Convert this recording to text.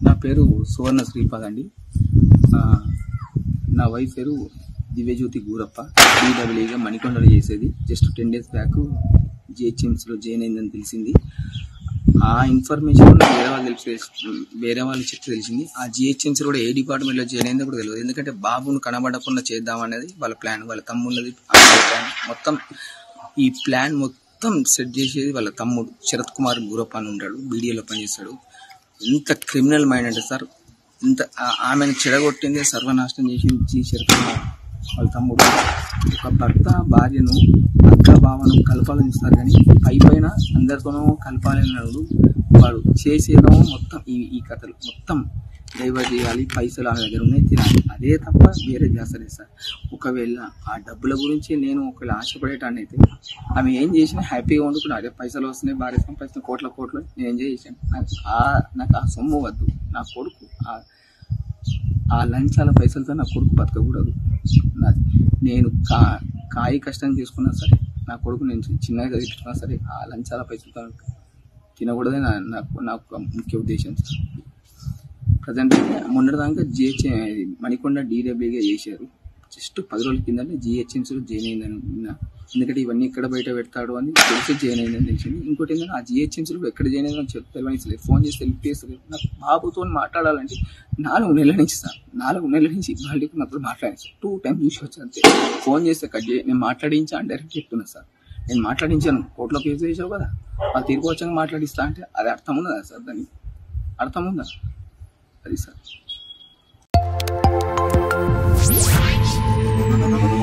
నా పేరు సువర్ణ శ్రీపాద్ అండి ఆ, నా వైఫ్ పేరు దివ్యజ్యోతి గూరప్ప డీడబ్ల్యూగా మణికొండలో చేసేది జస్ట్ టెన్ డేస్ బ్యాక్ జిహెచ్ఎంసీలో జాయిన్ అయిందని తెలిసింది ఆ ఇన్ఫర్మేషన్ నాకు వేరే వాళ్ళు తెలిసి వేరే వాళ్ళు చెప్తే తెలిసింది ఆ జిహెచ్ఎంసీ కూడా ఏ డిపార్ట్మెంట్లో జాయిన్ అయిందో కూడా తెలియదు ఎందుకంటే బాబును కనబడకుండా చేద్దామనేది వాళ్ళ ప్లాన్ వాళ్ళ తమ్ముళ్ళది ప్లాన్ మొత్తం ఈ ప్లాన్ మొత్తం సెట్ చేసేది వాళ్ళ తమ్ముడు శరత్ కుమార్ గురప్ప అని ఉంటాడు బీడీఏలో పనిచేస్తాడు ఎంత క్రిమినల్ మైండ్ అంటే సార్ ఇంత ఆ- ఆమెను చెడగొట్టిందే సర్వనాశనం చేసింది జీ శరత్ కుమార్ వాళ్ళ తమ్ముడు ఒక భర్త భార్యను అక్క బావను కలపాలని ఇస్తారు కానీ పై పైన అందరితోనూ కలపాలని అన్నాడు వాడు చేసేదో మొత్తం ఈ ఈ కథలు మొత్తం డైవర్ట్ చేయాలి పైసలు ఆమె దగ్గర ఉన్నాయి తినాలి అదే తప్ప వేరే చేస్తలేదు సార్ ఒకవేళ ఆ డబ్బుల గురించి నేను ఒకవేళ ఆశపడేటాన్ని అయితే ఆమె ఏం చేసినా హ్యాపీగా వండుకున్నా అదే పైసలు వస్తున్నాయి భార్య సంపాదిస్తున్న కోట్ల కోట్లు నేను ఎంజాయ్ చేశాను నాకు ఆ నాకు ఆ సొమ్ము వద్దు నా కొడుకు ఆ ఆ లంచాల పైసలతో నా కొడుకు బతకకూడదు నాది నేను కా కాయి కష్టం చేసుకున్నా సరే నా కొడుకు నేను చి- చిన్నగా చదివించుకున్నా సరే ఆ లంచాల పైసలతో తినకూడదే నా నాకు నాకు ఒక ముఖ్య ఉద్దేశం సార్ ప్రజెంట్ అయితే మొన్నటిదాకా జిహెచ్ మణికొండ డీడబ్ల్యూగా చేశారు జస్ట్ పది రోజుల కిందనే జిహెచ్ఎంసీలో జాయిన్ అయిందని విన్నా ఎందుకంటే ఇవన్నీ ఎక్కడ బయట పెడతాడు అని తెలిసి జాయిన్ అయిందని తెలిసింది ఇంకోటి ఏంటంటే ఆ జిహెచ్ఎంసీలో ఎక్కడ జాయిన్ అయిందని చెప్తే తెలియలేదు ఫోన్ చేసి తెలిపేస్తుంది నాకు బాబుతో మాట్లాడాలంటే నాలుగు నెలల నుంచి సార్ నాలుగు నెలల నుంచి ఇవాళకి నాతో మాట్లాడాను సార్ టూ టైం చూసి వచ్చి అంతే ఫోన్ చేస్తే కట్ చేయి నేను మాట్లాడించా అని డైరెక్ట్ చెప్తున్నా సార్ నేను మాట్లాడించాను కోర్టులో కేసు వేసావు కదా ఆ తీర్పు వచ్చాక మాట్లాడిస్తా అంటే అది అర్థం ఉన్నదా సార్ దానికి అర్థం ఉందా అది సార్